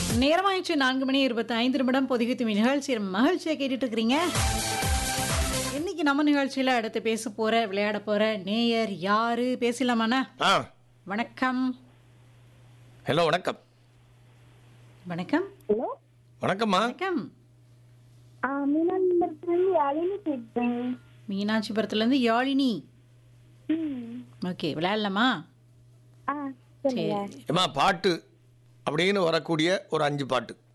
நேரமாயிடுச்சு நான்கு மணி இருபத்தி ஐந்து நிமிடம் பொதுகித்து நிகழ்ச்சி மகிழ்ச்சியை கேட்டுட்டு இருக்கிறீங்க இன்னைக்கு நம்ம நிகழ்ச்சியில அடுத்து பேச போற விளையாட போற நேயர் யாரு பேசலாமாண்ணா ஆ வணக்கம் ஹலோ வணக்கம் வணக்கம் ஹலோ வணக்கம்மா வணக்கம் மீனாட்சி யாழினி பேசுறேன் மீனாட்சிபுரத்துல இருந்து யாழினி ம் ஓகே விளையாடலாமா ஆ சொல்லுங்க சரி ஏம்மா பாட்டு அப்படின்னு வரக்கூடிய ஒரு அஞ்சு பாட்டு